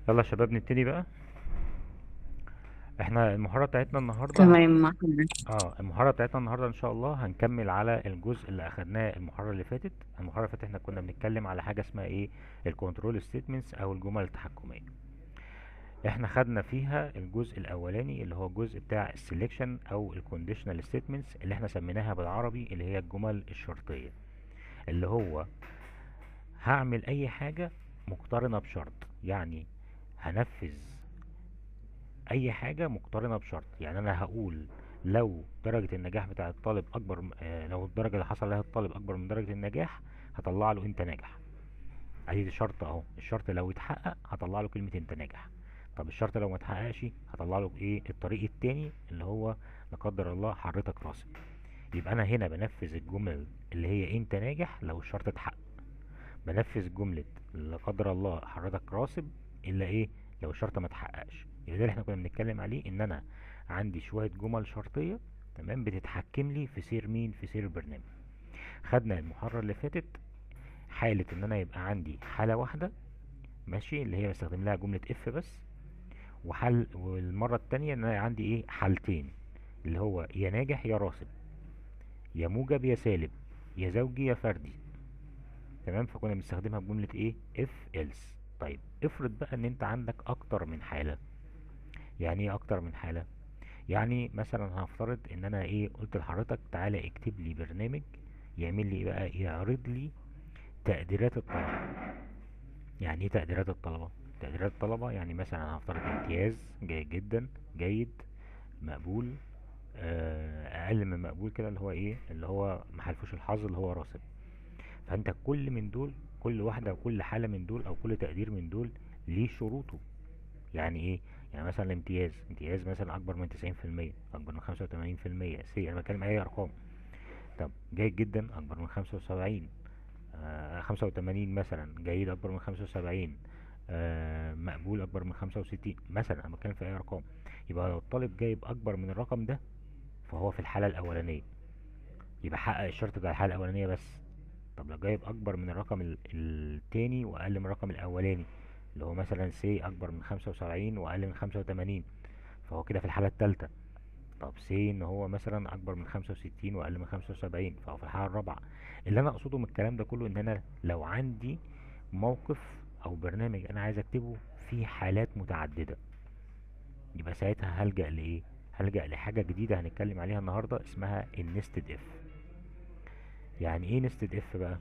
يلا يا شباب نبتدي بقى احنا المحاضرة بتاعتنا النهاردة تمام مع حضرتك اه المحاضرة بتاعتنا النهاردة ان شاء الله هنكمل على الجزء اللي اخدناه المحاضرة اللي فاتت المحاضرة اللي فاتت احنا كنا بنتكلم على حاجة اسمها ايه الكنترول ستيتمنتس او الجمل التحكمية احنا خدنا فيها الجزء الاولاني اللي هو الجزء بتاع السلكشن او الكونديشنال ستيتمنتس اللي احنا سميناها بالعربي اللي هي الجمل الشرطية اللي هو هعمل اي حاجة مقترنة بشرط يعني هنفذ اي حاجة مقترنة بشرط يعني انا هقول لو درجة النجاح بتاع الطالب اكبر م- آه، لو الدرجة اللي حصل عليها الطالب اكبر من درجة النجاح هطلع له انت ناجح ادي شرط اهو الشرط لو اتحقق هطلع له كلمة انت ناجح طب الشرط لو ما اتحققش هطلع له ايه الطريق التاني اللي هو لا قدر الله حضرتك راسب يبقى انا هنا بنفذ الجمل اللي هي انت ناجح لو الشرط اتحقق بنفذ جملة لا قدر الله حضرتك راسب الا ايه لو الشرط ما اتحققش يبقى ده اللي احنا كنا بنتكلم عليه ان انا عندي شوية جمل شرطية تمام بتتحكم لي في سير مين في سير البرنامج خدنا المحاضرة اللي فاتت حالة ان انا يبقى عندي حالة واحدة ماشي اللي هي بستخدم لها جملة اف بس وحل والمرة التانية ان انا عندي ايه حالتين اللي هو يا ناجح يا راسب يا موجب يا سالب يا زوجي يا فردي تمام فكنا بنستخدمها بجملة ايه if else طيب افرض بقى ان انت عندك اكتر من حالة يعني ايه اكتر من حالة يعني مثلا هنفترض ان انا ايه قلت لحضرتك تعالى اكتب لي برنامج يعمل لي بقى يعرض لي تقديرات الطلبة يعني ايه تقديرات الطلبة تقديرات الطلبة يعني مثلا هنفترض امتياز جيد جدا جيد مقبول آه، اقل من مقبول كده اللي هو ايه اللي هو محلفوش الحظ اللي هو راسب فانت كل من دول كل واحدة وكل حالة من دول او كل تقدير من دول ليه شروطه يعني ايه يعني مثلا الامتياز امتياز مثلا اكبر من 90% اكبر من 85% سي انا بتكلم اي ارقام طب جيد جدا اكبر من 75 آه 85 مثلا جيد اكبر من 75 آه مقبول اكبر من 65 مثلا انا بتكلم في اي ارقام يبقى لو الطالب جايب اكبر من الرقم ده فهو في الحالة الاولانية يبقى حقق الشرط بتاع الحالة الاولانية بس طب لو جايب اكبر من الرقم ال- التاني واقل من الرقم الاولاني اللي هو مثلا سي اكبر من 75 واقل من 85 فهو كده في الحالة التالتة طب سي ان هو مثلا اكبر من 65 واقل من 75 فهو في الحالة الرابعة اللي انا اقصده من الكلام ده كله ان انا لو عندي موقف او برنامج انا عايز اكتبه فيه حالات متعددة يبقى ساعتها هلجأ لايه هلجأ لحاجة جديدة هنتكلم عليها النهاردة اسمها النستد اف يعني ايه نستد اف بقى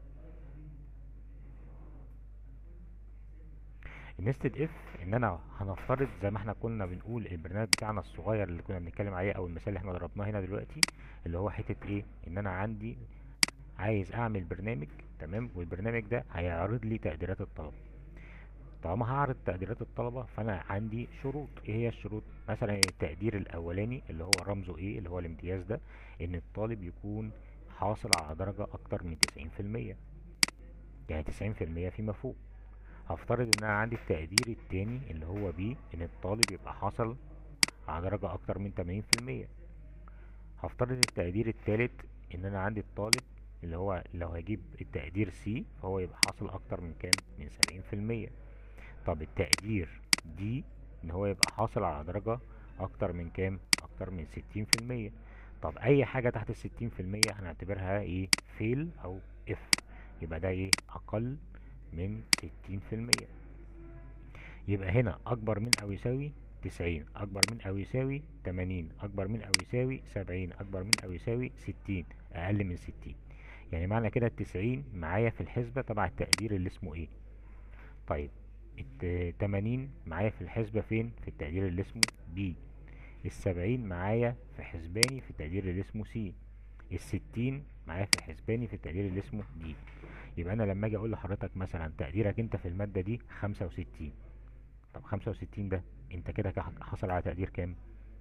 النستد اف ان انا هنفترض زي ما احنا كنا بنقول البرنامج بتاعنا الصغير اللي كنا بنتكلم عليه او المثال اللي احنا ضربناه هنا دلوقتي اللي هو حتة ايه ان انا عندي عايز اعمل برنامج تمام والبرنامج ده هيعرض لي تقديرات الطلبة طالما هعرض تقديرات الطلبة فانا عندي شروط ايه هي الشروط مثلا التقدير الاولاني اللي هو رمزه ايه اللي هو الامتياز ده ان الطالب يكون حاصل على درجة اكتر من 90% يعني 90% فيما فوق هفترض ان انا عندي التقدير التاني اللي هو بي ان الطالب يبقى حصل على درجة اكتر من 80% هفترض التقدير التالت ان انا عندي الطالب اللي هو لو هجيب التقدير سي فهو يبقى حاصل اكتر من كام من 70% طب التقدير دي ان هو يبقى حاصل على درجة اكتر من كام اكتر من 60% طب اي حاجة تحت ال 60% هنعتبرها ايه فيل او اف يبقى ده ايه اقل من 60% يبقى هنا اكبر من او يساوي 90 اكبر من او يساوي 80 اكبر من او يساوي 70 اكبر من او يساوي 60 اقل من 60 يعني معنى كده التسعين معايا في الحسبة تبع التقدير اللي اسمه ايه طيب الت- 80 معايا في الحسبة فين في التقدير اللي اسمه بي السبعين معايا في حسباني في التقدير اللي اسمه سي الستين معايا في حسباني في التقدير اللي اسمه دي يبقى انا لما اجي اقول لحضرتك مثلا تقديرك انت في المادة دي خمسة وستين طب خمسة وستين ده انت كده كح- حصل على تقدير كام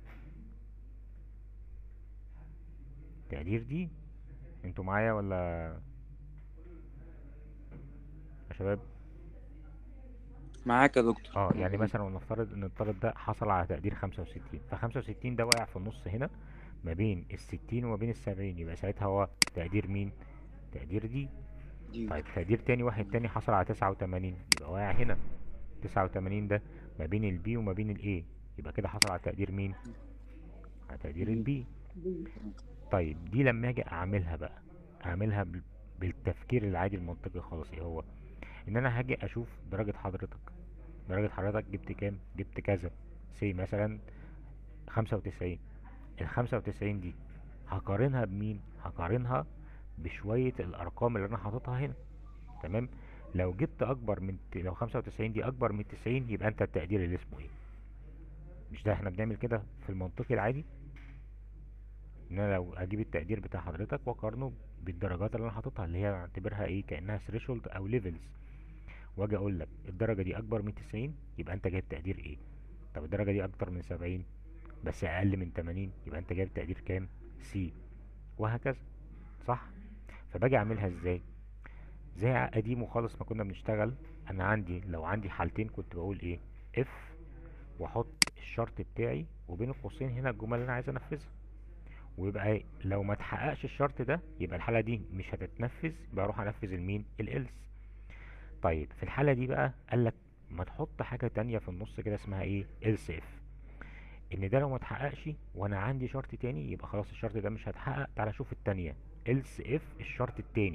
تقدير دي انتوا معايا ولا يا شباب معاك يا دكتور اه يعني مثلا ونفترض ان الطالب ده حصل على تقدير 65 ف 65 ده واقع في النص هنا ما بين ال 60 وما بين ال 70 يبقى ساعتها هو تقدير مين تقدير دي دي طيب تقدير تاني واحد تاني حصل على 89 يبقى واقع هنا تسعة وتمانين ده ما بين البي وما بين الاي يبقى كده حصل على تقدير مين على تقدير بي. البي بي طيب دي لما اجي اعملها بقى اعملها بال- بالتفكير العادي المنطقي خالص ايه هو ان انا هاجي اشوف درجة حضرتك درجة حضرتك جبت كام جبت كذا سي مثلا خمسة وتسعين الخمسة وتسعين دي هقارنها بمين هقارنها بشوية الارقام اللي انا حاططها هنا تمام لو جبت اكبر من ت- لو خمسة وتسعين دي اكبر من تسعين يبقى انت التقدير اللي اسمه ايه مش ده احنا بنعمل كده في المنطقي العادي ان انا لو اجيب التقدير بتاع حضرتك واقارنه بالدرجات اللي انا حاططها اللي هي اعتبرها ايه كانها ثريشولد او ليفلز واجي اقول لك الدرجه دي اكبر من 90 يبقى انت جايب تقدير ايه طب الدرجه دي اكتر من 70 بس اقل من 80 يبقى انت جايب تقدير كام سي وهكذا صح فباجي اعملها ازاي زي قديم وخالص ما كنا بنشتغل انا عندي لو عندي حالتين كنت بقول ايه اف واحط الشرط بتاعي وبين القوسين هنا الجمل اللي انا عايز انفذها ويبقى إيه؟ لو ما تحققش الشرط ده يبقى الحالة دي مش هتتنفذ يبقى اروح انفذ المين الالس طيب في الحالة دي بقى قالك ما تحط حاجة تانية في النص كده اسمها ايه else if ان ده لو ما اتحققش وانا عندي شرط تاني يبقى خلاص الشرط ده مش هتحقق تعالى شوف التانية else if الشرط التاني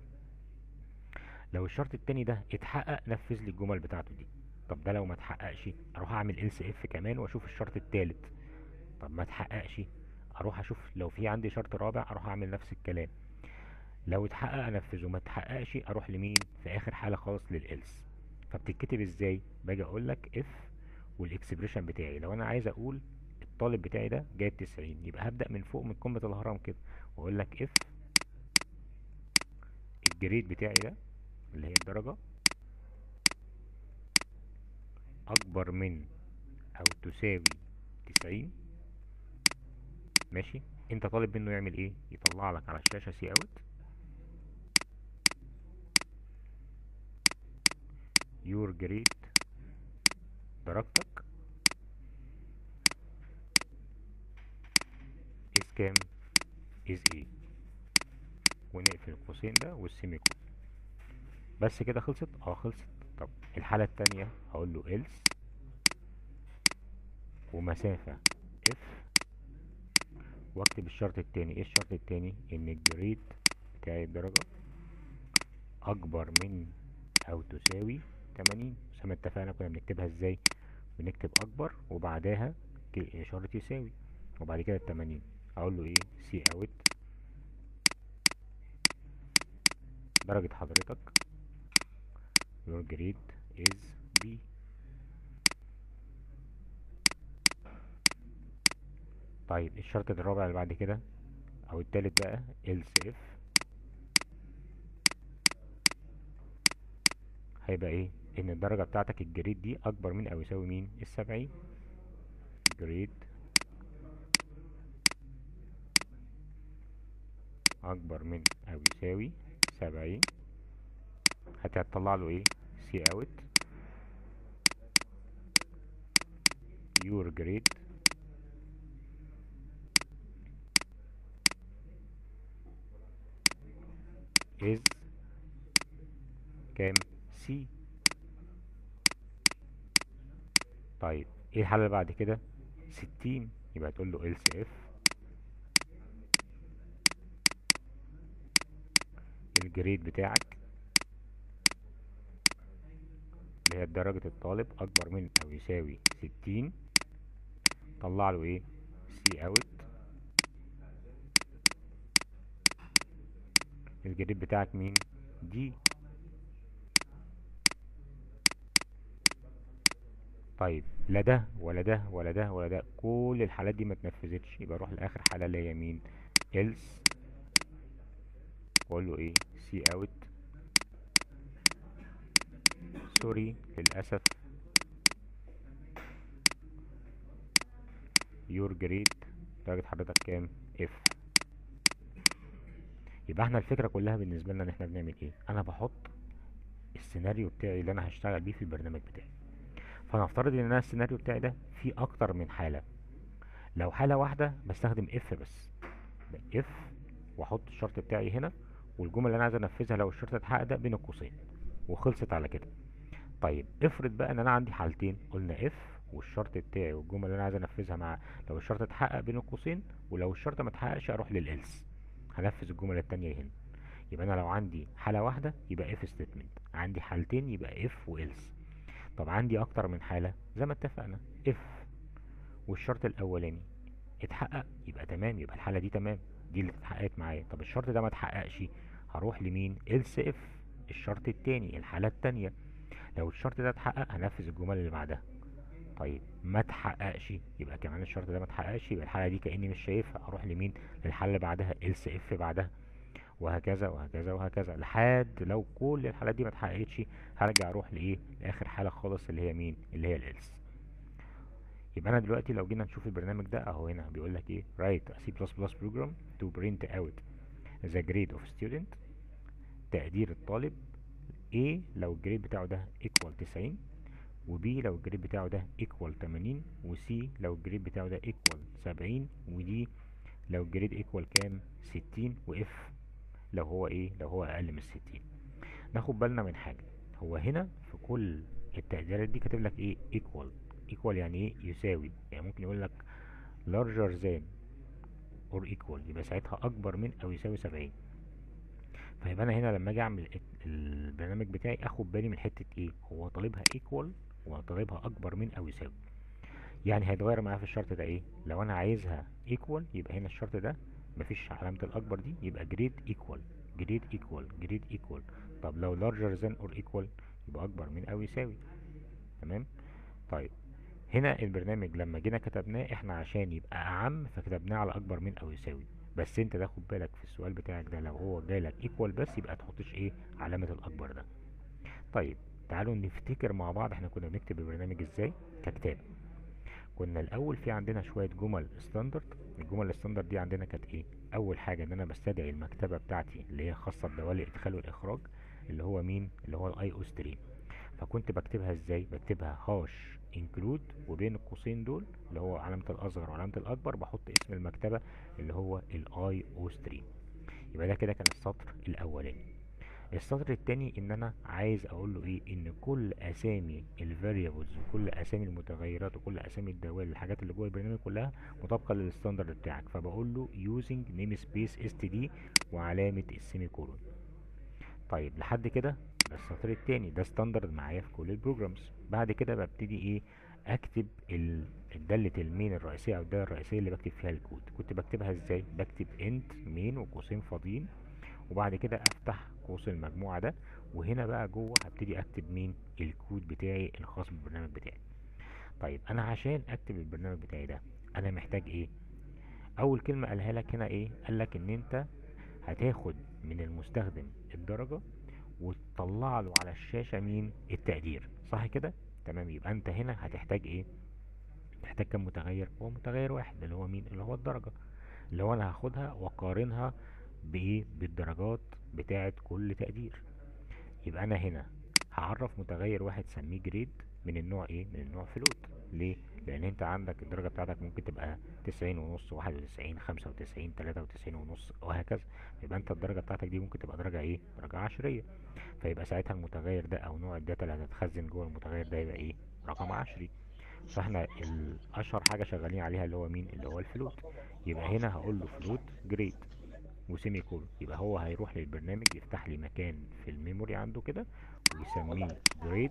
لو الشرط التاني ده اتحقق نفذ لي الجمل بتاعته دي طب ده لو ما اتحققش اروح اعمل else if كمان واشوف الشرط التالت طب ما اتحققش اروح اشوف لو في عندي شرط رابع اروح اعمل نفس الكلام لو اتحقق انفذه ما اتحققش اروح لمين في اخر حاله خالص للالس فبتتكتب ازاي باجي اقول لك اف والاكسبريشن بتاعي لو انا عايز اقول الطالب بتاعي ده جايب 90 يبقى هبدا من فوق من قمه الهرم كده واقول لك اف الجريد بتاعي ده اللي هي الدرجه اكبر من او تساوي 90 ماشي انت طالب منه يعمل ايه يطلع لك على الشاشة سي اوت يور جريد درجتك is كام is ايه ونقفل القوسين ده والسيمي كون بس كده خلصت اه خلصت طب الحالة التانية هقول له else ومسافة if واكتب الشرط التاني ايه الشرط التاني ان الجريد بتاعي الدرجة اكبر من او تساوي 80 زي ما اتفقنا كنا بنكتبها ازاي بنكتب اكبر وبعدها ك- اشارة يساوي وبعد كده التمانين اقول له ايه سي اوت درجة حضرتك your grade is B طيب الشرط الرابع اللي بعد كده او التالت بقى else if هيبقى ايه ان الدرجة بتاعتك الجريد دي اكبر من او يساوي مين السبعين جريد اكبر من او يساوي سبعين هتطلع له ايه سي اوت your grade is كام سي طيب ايه الحالة اللي بعد كده ستين يبقى تقول له else if الجريد بتاعك اللي هي درجة الطالب أكبر من أو يساوي ستين طلع له ايه سي اوت الجريد بتاعك مين دي طيب لا ده ولا ده ولا ده ولا ده كل الحالات دي ما اتنفذتش يبقى اروح لاخر حاله اللي هي مين else واقول له ايه سي اوت سوري للاسف يور جريد درجة حضرتك كام اف يبقى احنا الفكرة كلها بالنسبة لنا ان احنا بنعمل ايه انا بحط السيناريو بتاعي اللي انا هشتغل بيه في البرنامج بتاعي فنفترض ان انا السيناريو بتاعي ده فيه اكتر من حالة لو حالة واحدة بستخدم اف بس اف واحط الشرط بتاعي هنا والجمل اللي انا عايز انفذها لو الشرط اتحقق ده بين القوسين وخلصت على كده طيب افرض بقى ان انا عندي حالتين قلنا اف والشرط بتاعي والجمله اللي انا عايز انفذها مع لو الشرط اتحقق بين القوسين ولو الشرط ما اتحققش اروح للالس هنفذ الجمله التانية هنا يبقى انا لو عندي حاله واحده يبقى اف ستيتمنت عندي حالتين يبقى اف والس طب عندي اكتر من حاله زي ما اتفقنا اف والشرط الاولاني اتحقق يبقى تمام يبقى الحاله دي تمام دي اللي اتحققت معايا طب الشرط ده ما اتحققش هروح لمين else if الشرط التاني الحاله التانية لو الشرط ده اتحقق هنفذ الجمل اللي بعدها طيب ما اتحققش يبقى كمان الشرط ده ما اتحققش يبقى الحاله دي كاني مش شايفها اروح لمين للحاله اللي بعدها else if بعدها وهكذا وهكذا وهكذا لحد لو كل الحالات دي ما اتحققتش هرجع اروح لايه لاخر حاله خالص اللي هي مين اللي هي الالس يبقى انا دلوقتي لو جينا نشوف البرنامج ده اهو هنا بيقول لك ايه write a C++ program to print out the grade of student تقدير الطالب A لو الجريد بتاعه ده equal 90 و B لو الجريد بتاعه ده equal 80 و C لو الجريد بتاعه ده equal 70 و D لو الجريد equal كام 60 و F لو هو ايه لو هو اقل من 60 ناخد بالنا من حاجة هو هنا في كل التقديرات دي كاتب لك ايه equal equal يعني ايه يساوي يعني ممكن يقول لك larger than or equal يبقى ساعتها اكبر من او يساوي 70 فيبقى انا هنا لما اجي اعمل البرنامج بتاعي اخد بالي من حته ايه هو طالبها equal ولا طالبها اكبر من او يساوي يعني هيتغير معايا في الشرط ده ايه لو انا عايزها equal يبقى هنا الشرط ده مفيش علامه الاكبر دي يبقى grade equal grade equal grade equal طب لو larger than or equal يبقى اكبر من او يساوي تمام طيب هنا البرنامج لما جينا كتبناه احنا عشان يبقى اعم فكتبناه على اكبر من او يساوي بس انت تاخد بالك في السؤال بتاعك ده لو هو جالك ايكوال بس يبقى تحطش ايه علامة الاكبر ده طيب تعالوا نفتكر مع بعض احنا كنا بنكتب البرنامج ازاي ككتاب كنا الاول في عندنا شوية جمل ستاندرد الجمل الستاندرد دي عندنا كانت ايه اول حاجة ان انا بستدعي المكتبة بتاعتي اللي هي خاصة بدوال الادخال والاخراج اللي هو مين اللي هو الاي او ستريم فكنت بكتبها ازاي بكتبها هاش انكلود وبين القوسين دول اللي هو علامة الاصغر وعلامة الاكبر بحط اسم المكتبة اللي هو الاي او ستريم يبقى ده كده كان السطر الاولاني السطر التاني ان انا عايز اقول له ايه ان كل اسامي الفاريبلز وكل اسامي المتغيرات وكل اسامي الدوال الحاجات اللي جوه البرنامج كلها مطابقه للستاندرد بتاعك فبقول له using namespace std وعلامه السيمي كولون طيب لحد كده ده السطر التاني ده ستاندرد معايا في كل البروجرامز بعد كده ببتدي ايه اكتب الدالة المين الرئيسية او الدالة الرئيسية اللي بكتب فيها الكود كنت بكتبها ازاي بكتب انت مين وقوسين فاضيين وبعد كده افتح قوس المجموعة ده وهنا بقى جوه هبتدي اكتب مين الكود بتاعي الخاص بالبرنامج بتاعي طيب انا عشان اكتب البرنامج بتاعي ده انا محتاج ايه اول كلمة قالها لك هنا ايه قالك ان انت هتاخد من المستخدم الدرجة وتطلع له على الشاشة مين التقدير صح كده تمام يبقى انت هنا هتحتاج ايه تحتاج كم متغير هو متغير واحد اللي هو مين اللي هو الدرجة اللي هو انا هاخدها واقارنها بايه بالدرجات بتاعة كل تقدير يبقى انا هنا هعرف متغير واحد سميه جريد من النوع ايه من النوع فلوت ليه لان انت عندك الدرجة بتاعتك ممكن تبقى تسعين ونص واحد وتسعين خمسة وتسعين تلاتة وتسعين ونص وهكذا يبقى انت الدرجة بتاعتك دي ممكن تبقى درجة ايه درجة عشرية فيبقى ساعتها المتغير ده او نوع الداتا اللي هتتخزن جوه المتغير ده يبقى ايه رقم عشري فاحنا اشهر حاجة شغالين عليها اللي هو مين اللي هو الفلوت يبقى هنا هقول له فلوت جريد وسيمي كولون يبقى هو هيروح للبرنامج يفتح لي مكان في الميموري عنده كده ويسميه جريد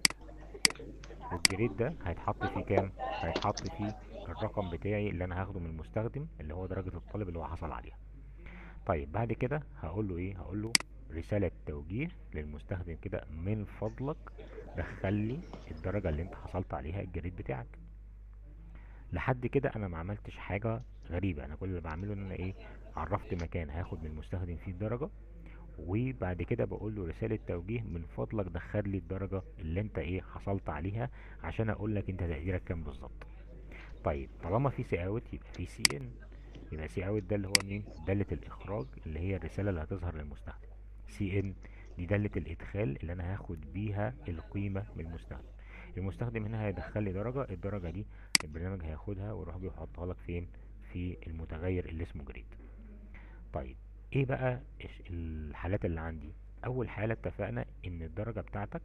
والجريد ده هيتحط فيه كام هيتحط فيه الرقم بتاعي اللي انا هاخده من المستخدم اللي هو درجة الطالب اللي هو حصل عليها طيب بعد كده هقول له ايه هقول له رسالة توجيه للمستخدم كده من فضلك دخل لي الدرجة اللي انت حصلت عليها الجريد بتاعك لحد كده انا ما عملتش حاجة غريبة انا كل اللي بعمله ان انا ايه عرفت مكان هاخد من المستخدم فيه الدرجة وبعد كده بقول له رسالة توجيه من فضلك دخل لي الدرجة اللي انت ايه حصلت عليها عشان اقول لك انت تقديرك كام بالظبط طيب طالما في سي اوت يبقى في سي ان يبقى سي اوت ده اللي هو مين دالة الاخراج اللي هي الرسالة اللي هتظهر للمستخدم سي ان دي دالة الادخال اللي انا هاخد بيها القيمة من المستخدم المستخدم هنا هيدخل لي درجة الدرجة دي البرنامج هياخدها ويروح بيحطها لك فين في المتغير اللي اسمه جريد طيب ايه بقى الحالات اللي عندي اول حالة اتفقنا ان الدرجة بتاعتك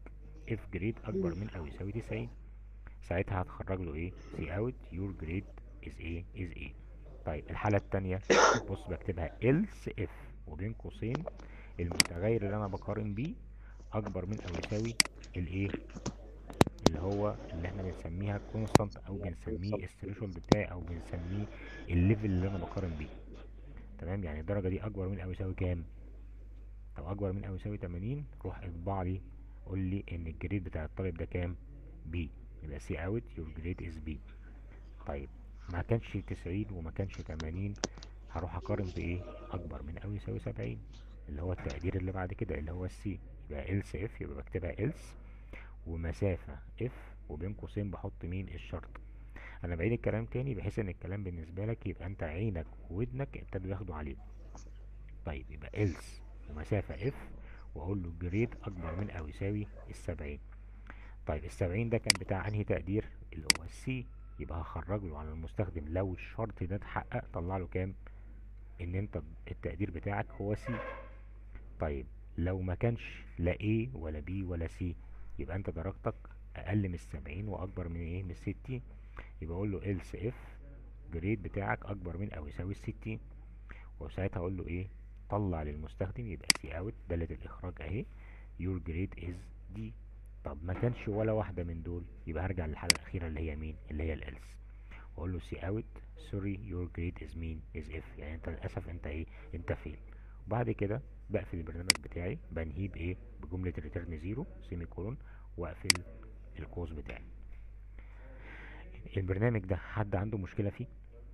اف جريد اكبر من او يساوي 90 ساعتها هتخرج له ايه سي اوت يور جريد از ايه از ايه طيب الحالة التانية بص بكتبها else if وبين قوسين المتغير اللي انا بقارن بيه اكبر من او يساوي الايه اللي هو اللي احنا بنسميها كونستانت او بنسميه الثريشولد بتاعي او بنسميه الليفل اللي انا بقارن بيه تمام يعني الدرجة دي اكبر من او يساوي كام طب اكبر من او يساوي 80 روح اطبع لي قول لي ان الجريد بتاع الطالب ده كام بي يبقى سي اوت يور جريد از بي طيب ما كانش 90 وما كانش 80 هروح اقارن بايه اكبر من او يساوي 70 اللي هو التقدير اللي بعد كده اللي هو السي يبقى else if يبقى بكتبها else ومسافة if وبين قوسين بحط مين الشرط انا بعيد الكلام تاني بحيث ان الكلام بالنسبة لك يبقى انت عينك وودنك ابتدوا ياخدوا عليه طيب يبقى else ومسافة if واقول له جريد اكبر من او يساوي السبعين طيب السبعين ده كان بتاع انهي تقدير اللي هو السي يبقى هخرج له على المستخدم لو الشرط ده اتحقق طلع له كام ان انت التقدير بتاعك هو سي طيب لو ما كانش لا A ولا B ولا C يبقى انت درجتك اقل من السبعين واكبر من ايه من الستين يبقى اقول له else if جريد بتاعك اكبر من او يساوي الستين وساعتها اقول له ايه طلع للمستخدم يبقى سي اوت دالة الاخراج اهي your grade is D طب ما كانش ولا واحدة من دول يبقى هرجع للحالة الأخيرة اللي هي مين اللي هي الالس واقول له سي اوت سوري your grade is مين is if يعني انت للأسف انت ايه انت فيل وبعد كده بقفل البرنامج بتاعي بنهيه بايه بجملة ريتيرن زيرو سيمي كولون واقفل القوس بتاعي البرنامج ده حد عنده مشكلة فيه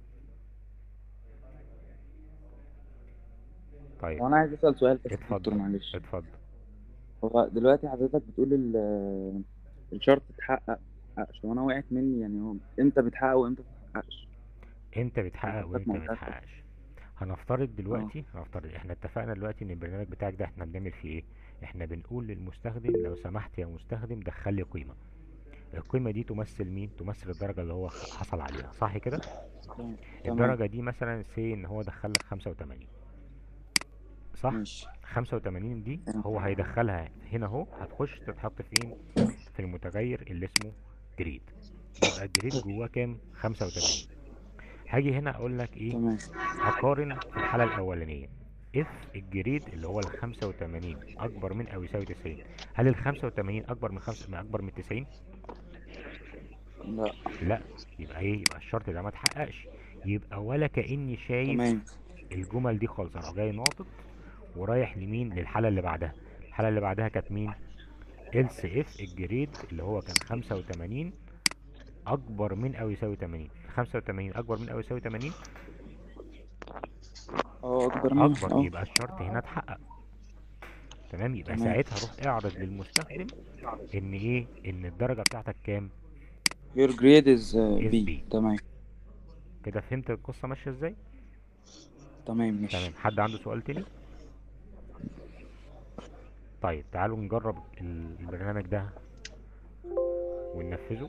طيب هو انا عايز اسال سؤال بس يا دكتور اتفضل معلش اتفضل هو دلوقتي حضرتك بتقول ال- الشرط اتحقق متحققش وانا وقعت مني يعني هو امتى بيتحقق وامتى ما بيتحققش امتى بيتحقق حضرتك وامتى ما ما قلتهاش يتحققش هنفترض اه دلوقتي هنفترض احنا اتفقنا دلوقتي ان البرنامج بتاعك ده احنا بنعمل فيه ايه احنا بنقول للمستخدم لو سمحت يا مستخدم دخل لي قيمة القيمة دي تمثل مين تمثل الدرجة اللي هو حصل عليها صح كده تمام تمام الدرجة دي مثلا سي ان هو دخل لك 85 صح ماشي 85 دي تمام هو هيدخلها هنا اهو هتخش تتحط فين في المتغير اللي اسمه جريد يبقى الجريد جواه كام 85 هاجي هنا اقول لك ايه تمام هقارن في الحالة الأولانية اف الجريد اللي هو ال 85 أكبر من أو يساوي 90 هل ال 85 أكبر من خمسة من أكبر من 90؟ لا لا يبقى إيه؟ يبقى الشرط ده ما اتحققش يبقى ولا كأني شايف تمام الجمل دي خالص أنا جاي ناطط ورايح لمين؟ للحالة اللي بعدها الحالة اللي بعدها كانت مين؟ else if الجريد اللي هو كان 85 أكبر من أو يساوي 80 85 أكبر من أو يساوي 80 اه اكبر منها أكبر اه يبقى الشرط هنا اتحقق تمام يبقى تمام ساعتها روح اعرض للمستخدم ان ايه ان الدرجة بتاعتك كام your grade is uh, اس B بي تمام كده فهمت القصة ماشية ازاي تمام تمام ماشي حد عنده سؤال تاني طيب تعالوا نجرب ال- البرنامج ده وننفذه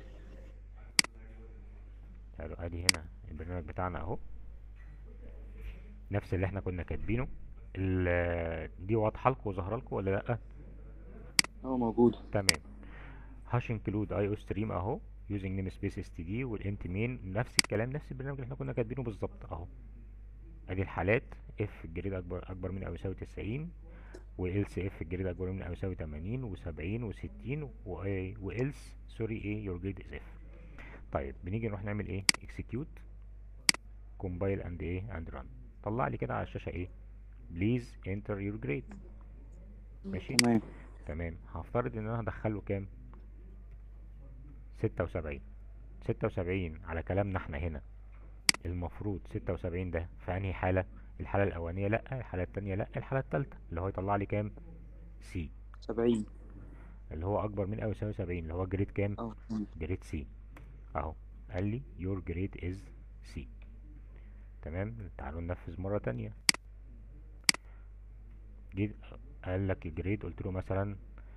تعالوا ادي هنا البرنامج بتاعنا اهو نفس اللي احنا كنا كاتبينه ال- دي واضحة لكم وظاهرة لكم ولا لأ اه موجود تمام هاش انكلود اي او ستريم اهو يوزنج نيم سبيس اس تي دي والانت مين نفس الكلام نفس البرنامج اللي احنا كنا كاتبينه بالظبط اهو ادي الحالات اف الجريد اكبر اكبر من او يساوي 90 والس اف الجريد اكبر من او يساوي 80 و70 و60 والس سوري ايه يور جريد از اف طيب بنيجي نروح نعمل ايه اكسكيوت كومبايل اند ايه اند ران طلع لي كده على الشاشه ايه بليز انتر يور جريد ماشي تمام تمام هفترض ان انا هدخله كام 76 76 على كلامنا احنا هنا المفروض 76 ده في انهي حالة الحالة الاولانية لا الحالة التانية لا الحالة التالتة اللي هو يطلع لي كام سي 70 اللي هو اكبر من او يساوي 70 اللي هو جريد كام اه تمام جريد سي اهو قال لي your grade is C تمام تعالوا ننفذ مرة تانية جيت قال لك الجريد قلت له مثلا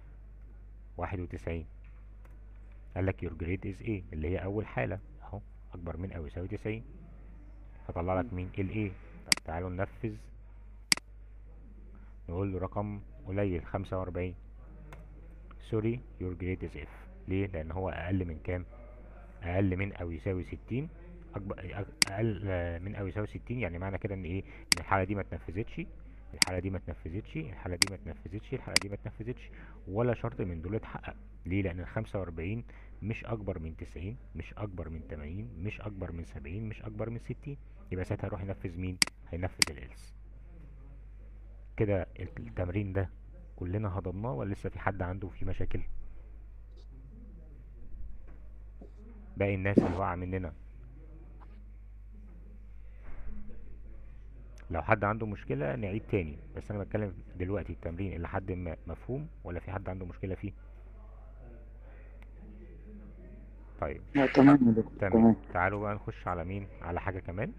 91 قال لك your grade is A اللي هي اول حالة اهو اكبر من او يساوي 90 فطلع لك مين ال A طب تعالوا ننفذ نقول له رقم قليل 45 سوري your grade is F ليه لان هو اقل من كام اقل من او يساوي 60 اكبر اقل من او يساوي 60 يعني معنى كده ان ايه ان الحاله دي ما اتنفذتش الحاله دي ما اتنفذتش الحاله دي ما اتنفذتش الحاله دي ما اتنفذتش ولا شرط من دول اتحقق ليه لان ال 45 مش اكبر من 90 مش اكبر من 80 مش اكبر من 70 مش اكبر من 60 يبقى ساعتها هيروح ينفذ مين هينفذ الالس كده التمرين ده كلنا هضمناه ولا لسه في حد عنده فيه مشاكل باقي الناس اللي واقعه مننا لو حد عنده مشكلة نعيد تاني بس انا بتكلم دلوقتي التمرين اللي حد ما مفهوم ولا في حد عنده مشكلة فيه طيب لا تمام يا دكتور تمام تمام تعالوا بقى نخش على مين على حاجة كمان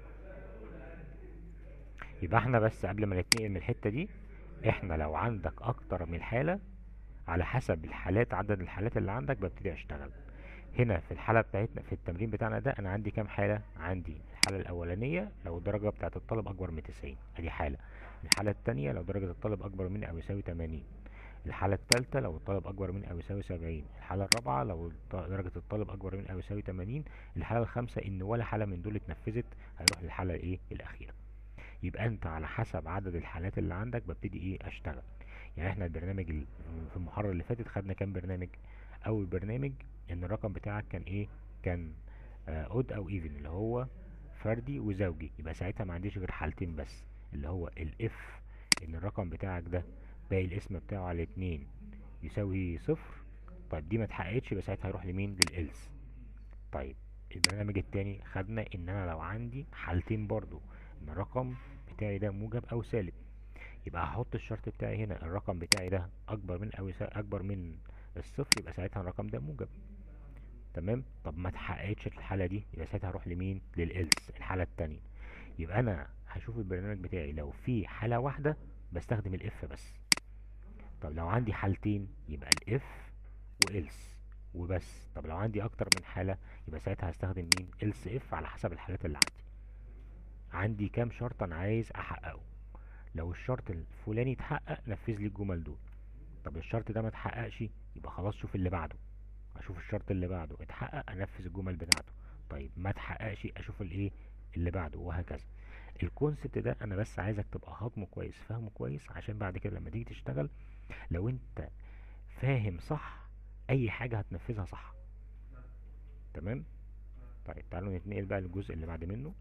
يبقى احنا بس قبل ما نتنقل من الحتة دي احنا لو عندك اكتر من حالة على حسب الحالات عدد الحالات اللي عندك ببتدي اشتغل هنا في الحالة بتاعتنا في التمرين بتاعنا ده انا عندي كام حالة عندي الحالة الاولانية لو الدرجة بتاعت الطالب اكبر من 90 ادي حالة الحالة التانية لو درجة الطالب اكبر من او يساوي 80 الحالة التالتة لو الطالب اكبر من او يساوي 70 الحالة الرابعة لو الط- درجة الطالب اكبر من او يساوي 80 الحالة الخامسة ان ولا حالة من دول اتنفذت هيروح للحالة الايه الاخيرة يبقى انت على حسب عدد الحالات اللي عندك ببتدي ايه اشتغل يعني احنا البرنامج ال- في المحاضرة اللي فاتت خدنا كام برنامج اول برنامج ان الرقم بتاعك كان ايه كان اود او ايفن اللي هو فردي وزوجي يبقى ساعتها ما عنديش غير حالتين بس اللي هو الاف ان الرقم بتاعك ده باقي الاسم بتاعه على اتنين يساوي صفر طيب دي ما اتحققتش يبقى ساعتها هيروح لمين للإلس طيب البرنامج التاني خدنا ان انا لو عندي حالتين برضو ان الرقم بتاعي ده موجب او سالب يبقى هحط الشرط بتاعي هنا الرقم بتاعي ده اكبر من او يسا- اكبر من الصفر يبقى ساعتها الرقم ده موجب تمام طب ما اتحققتش الحاله دي يبقى ساعتها هروح لمين للإلس الحاله التانية يبقى انا هشوف البرنامج بتاعي لو في حاله واحده بستخدم الاف بس طب لو عندي حالتين يبقى الاف وإلس وبس طب لو عندي اكتر من حاله يبقى ساعتها هستخدم مين إلس اف على حسب الحالات اللي عندي عندي كام شرط انا عايز احققه لو الشرط الفلاني اتحقق نفذ لي الجمل دول طب الشرط ده ما اتحققش يبقى خلاص شوف اللي بعده اشوف الشرط اللي بعده اتحقق انفذ الجمل بتاعته طيب ما اتحققش اشوف الايه اللي بعده وهكذا الكونسبت ده انا بس عايزك تبقى هضمه كويس فاهمه كويس عشان بعد كده لما تيجي تشتغل لو انت فاهم صح اي حاجة هتنفذها صح تمام طيب تعالوا نتنقل بقى للجزء اللي بعد منه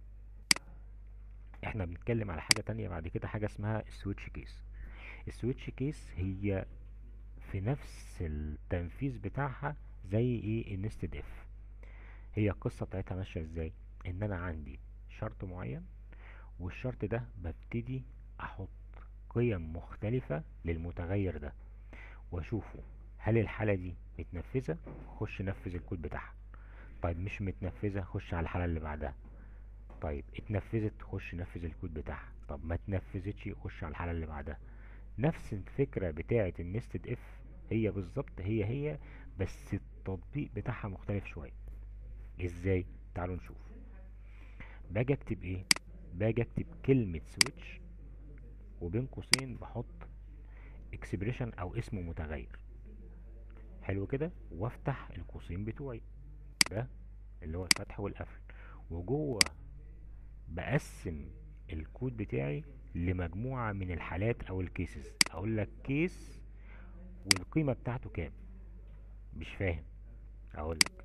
احنا بنتكلم على حاجة تانية بعد كده حاجة اسمها السويتش كيس السويتش كيس هي في نفس التنفيذ بتاعها زي ايه النستد اف هي القصة بتاعتها ماشية ازاي ان انا عندي شرط معين والشرط ده ببتدي احط قيم مختلفة للمتغير ده واشوفه هل الحالة دي متنفذة خش نفذ الكود بتاعها طيب مش متنفذة خش على الحالة اللي بعدها طيب اتنفذت خش نفذ الكود بتاعها طب ما اتنفذتش خش على الحالة اللي بعدها نفس الفكرة بتاعة النستد اف هي بالظبط هي هي بس التطبيق بتاعها مختلف شوية ازاي تعالوا نشوف باجي اكتب ايه باجي اكتب كلمة سويتش وبين قوسين بحط اكسبريشن او اسم متغير حلو كده وافتح القوسين بتوعي ده اللي هو الفتح والقفل وجوه بقسم الكود بتاعي لمجموعة من الحالات او الكيسز اقول لك كيس والقيمة بتاعته كام مش فاهم اقول لك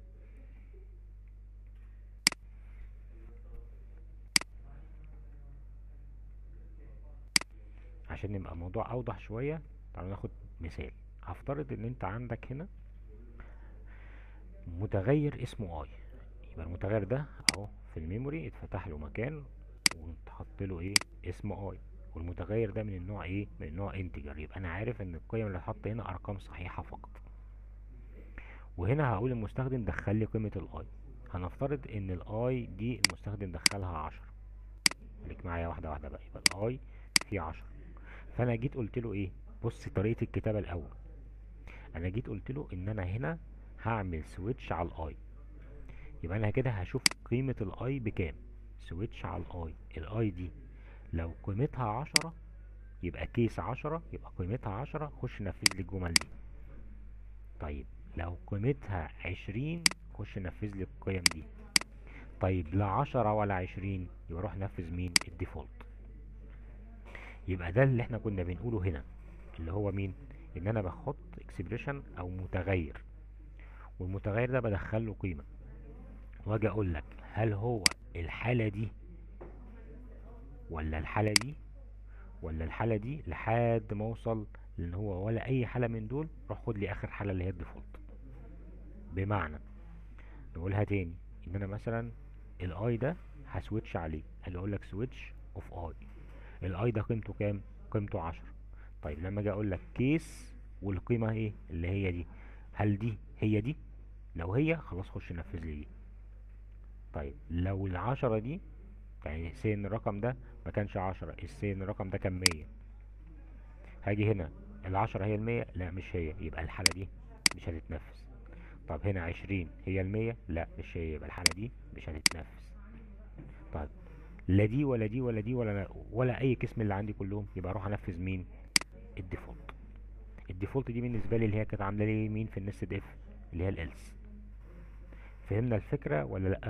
عشان يبقى الموضوع اوضح شوية تعالوا ناخد مثال هفترض ان انت عندك هنا متغير اسمه اي يبقى المتغير ده اهو في الميموري اتفتح له مكان وتحط له ايه اسمه اي والمتغير ده من النوع ايه من النوع انتجر يبقى انا عارف ان القيم اللي هتحط هنا ارقام صحيحة فقط وهنا هقول المستخدم دخل لي قيمة الاي هنفترض ان الاي دي المستخدم دخلها عشرة خليك معايا واحدة واحدة بقى يبقى الاي فيه عشرة فانا جيت قلت له ايه بص طريقة الكتابة الاول انا جيت قلت له ان انا هنا هعمل سويتش على الاي يبقى انا كده هشوف قيمة الاي بكام سويتش على الاي الاي دي لو قيمتها عشرة يبقى كيس عشرة يبقى قيمتها عشرة خش نفذ لي الجمل دي طيب لو قيمتها عشرين خش نفذ لي القيم دي طيب لا عشرة ولا عشرين يبقى روح نفذ مين الديفولت يبقى ده اللي احنا كنا بنقوله هنا اللي هو مين ان انا بحط اكسبريشن او متغير والمتغير ده بدخله قيمة واجي اقول لك هل هو الحالة دي ولا الحالة دي ولا الحالة دي لحد ما اوصل لان هو ولا اي حالة من دول روح خد لي اخر حالة اللي هي الديفولت بمعنى نقولها تاني ان انا مثلا الاي ده هسويتش عليه اللي اقول لك سويتش اوف اي الاي ده قيمته كام قيمته عشرة طيب لما اجي اقول لك كيس والقيمة ايه اللي هي دي هل دي هي دي لو هي خلاص خش نفذ لي دي طيب لو العشرة دي يعني سي ان الرقم ده ما كانش عشرة السي ان الرقم ده كان مية هاجي هنا العشرة هي المية لا مش هي يبقى الحالة دي مش هتتنفذ طب هنا عشرين هي المية لا مش هي يبقى الحالة دي مش هتتنفذ طيب لا دي ولا دي ولا دي ولا ولا اي قسم اللي عندي كلهم يبقى اروح انفذ مين الديفولت الديفولت دي بالنسبه لي اللي هي كانت عامله لي مين في النست اف اللي هي الالس فهمنا الفكره ولا لا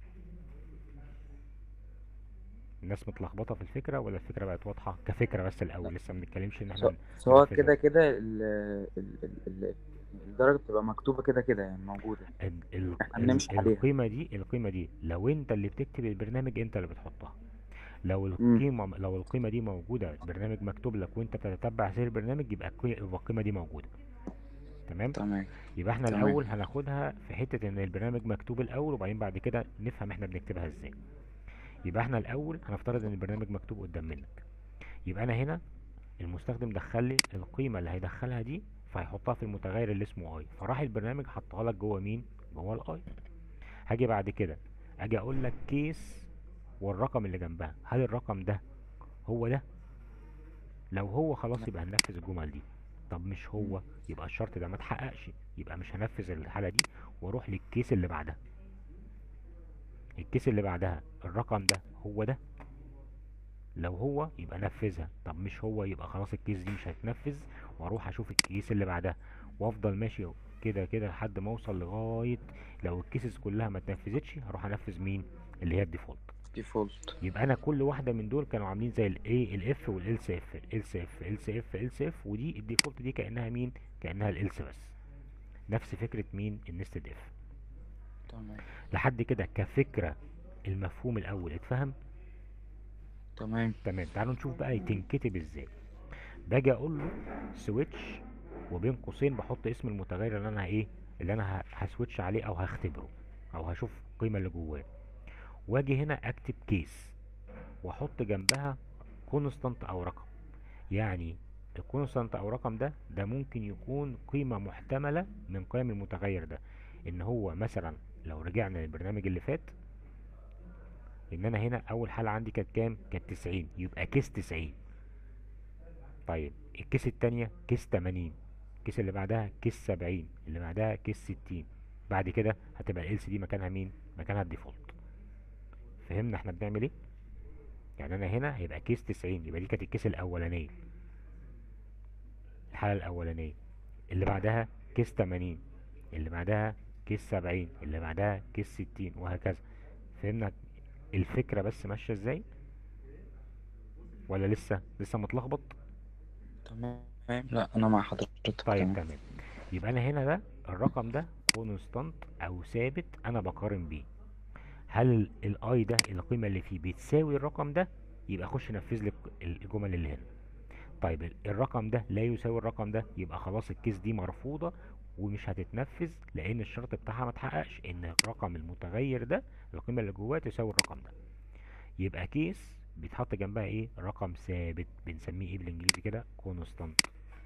الناس متلخبطه في الفكره ولا الفكره بقت واضحه كفكره بس الاول لسه ما بنتكلمش ان احنا سواء ننفذها. كده كده ال- ال- ال- ال- الدرجة بتبقى مكتوبة كده كده يعني موجودة ال- ال- احنا ال- بنمشي عليها. القيمة دي القيمة دي لو انت اللي بتكتب البرنامج انت اللي بتحطها لو مم. القيمة لو القيمة دي موجودة البرنامج مكتوب لك وانت بتتبع سير البرنامج يبقى القي- يبقى القيمة دي موجودة تمام تمام يبقى احنا تمام. الاول هناخدها في حتة ان البرنامج مكتوب الاول وبعدين بعد كده نفهم احنا بنكتبها ازاي يبقى احنا الاول هنفترض ان البرنامج مكتوب قدام منك يبقى انا هنا المستخدم دخل لي القيمة اللي هيدخلها دي فهيحطها في المتغير اللي اسمه اي فراح البرنامج حطها لك جوه مين جوه الاي هاجي بعد كده اجي اقول لك كيس والرقم اللي جنبها هل الرقم ده هو ده لو هو خلاص يبقى هننفذ الجمل دي طب مش هو يبقى الشرط ده ما اتحققش يبقى مش هنفذ الحالة دي واروح للكيس اللي بعدها الكيس اللي بعدها الرقم ده هو ده لو هو يبقى نفذها طب مش هو يبقى خلاص الكيس دي مش هتنفذ واروح اشوف الكيس اللي بعدها وافضل ماشي كده كده لحد ما اوصل لغايه لو الكيسز كلها ما اتنفذتش هروح انفذ مين اللي هي الديفولت ديفولت يبقى انا كل واحده من دول كانوا عاملين زي الايه الاف والالس اف الالس اف الس اف الس اف ودي الديفولت دي كانها مين كانها الالس بس نفس فكره مين النستد اف تمام لحد كده كفكره المفهوم الاول اتفهم تمام تمام تعالوا نشوف بقى تنكتب ازاي باجي اقول له سويتش وبين قوسين بحط اسم المتغير اللي انا ايه اللي انا ه- هسويتش عليه او هختبره او هشوف القيمه اللي جواه واجي هنا اكتب كيس واحط جنبها كونستانت او رقم يعني الكونستانت او رقم ده ده ممكن يكون قيمه محتمله من قيم المتغير ده ان هو مثلا لو رجعنا للبرنامج اللي فات ان انا هنا اول حالة عندي كانت كام كانت 90 يبقى كيس 90 طيب الكيس التانية كيس 80 الكيس اللي بعدها كيس 70 اللي بعدها كيس 60 بعد كده هتبقى ال دي مكانها مين مكانها الديفولت فهمنا احنا بنعمل ايه يعني انا هنا هيبقى كيس 90 يبقى دي كانت الكيس الاولانية الحالة الاولانية اللي بعدها كيس 80 اللي بعدها كيس 70 اللي بعدها كيس 60 وهكذا فهمنا الفكرة بس ماشية ازاي ولا لسه لسه متلخبط تمام لا انا مع حضرتك طيب تمام تمام يبقى انا هنا ده الرقم ده كونستانت او ثابت انا بقارن بيه هل الاي ده القيمة اللي فيه بتساوي الرقم ده يبقى اخش نفذ لي الجمل اللي هنا طيب ال- الرقم ده لا يساوي الرقم ده يبقى خلاص الكيس دي مرفوضة ومش هتتنفذ لان الشرط بتاعها ما اتحققش ان الرقم المتغير ده القيمة اللي جواه تساوي الرقم ده يبقى كيس بيتحط جنبها ايه رقم ثابت بنسميه ايه بالانجليزي كده كونستانت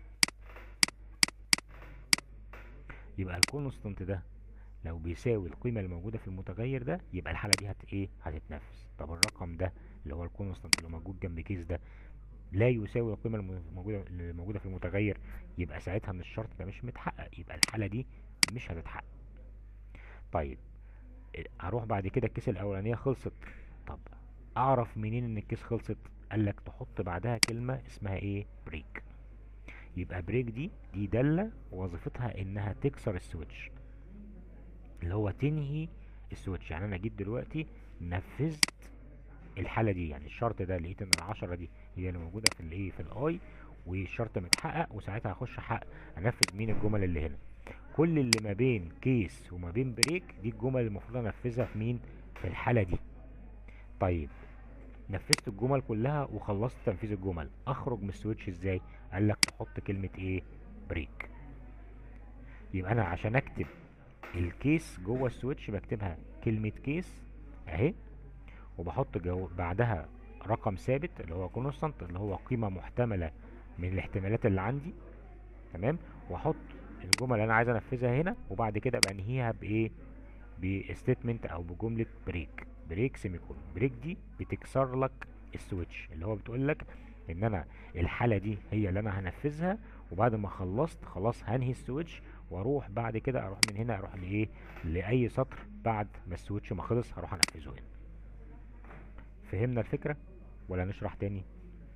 يبقى الكونستانت ده لو بيساوي القيمة اللي موجودة في المتغير ده يبقى الحالة دي هت ايه هتتنفذ طب الرقم ده اللي هو الكونستانت اللي موجود جنب كيس ده لا يساوي القيمة الم- الموجودة اللي موجودة في المتغير يبقى ساعتها ان الشرط ده مش متحقق يبقى الحالة دي مش هتتحقق طيب هروح بعد كده الكيس الاولانية خلصت طب اعرف منين ان الكيس خلصت قالك تحط بعدها كلمة اسمها ايه بريك يبقى بريك دي دي دالة وظيفتها انها تكسر السويتش اللي هو تنهي السويتش يعني انا جيت دلوقتي نفذت الحالة دي يعني الشرط ده لقيت ان العشرة دي هي اللي موجودة في الايه في الاي والشرط متحقق وساعتها هخش حق انفذ مين الجمل اللي هنا كل اللي ما بين كيس وما بين بريك دي الجمل اللي المفروض انفذها في مين في الحالة دي طيب نفذت الجمل كلها وخلصت تنفيذ الجمل اخرج من السويتش ازاي قال لك تحط كلمة ايه بريك يبقى انا عشان اكتب الكيس جوه السويتش بكتبها كلمة كيس اهي وبحط جو بعدها رقم ثابت اللي هو كونستانت اللي هو قيمة محتملة من الاحتمالات اللي عندي تمام واحط الجمل اللي انا عايز انفذها هنا وبعد كده بنهيها بايه بستيتمنت او بجملة بريك بريك سيمي كولون بريك دي بتكسر لك السويتش اللي هو بتقول لك ان انا الحالة دي هي اللي انا هنفذها وبعد ما خلصت خلاص هنهي السويتش واروح بعد كده اروح من هنا اروح لايه لاي سطر بعد ما السويتش ما خلص هروح انفذه هنا فهمنا الفكرة ولا نشرح تاني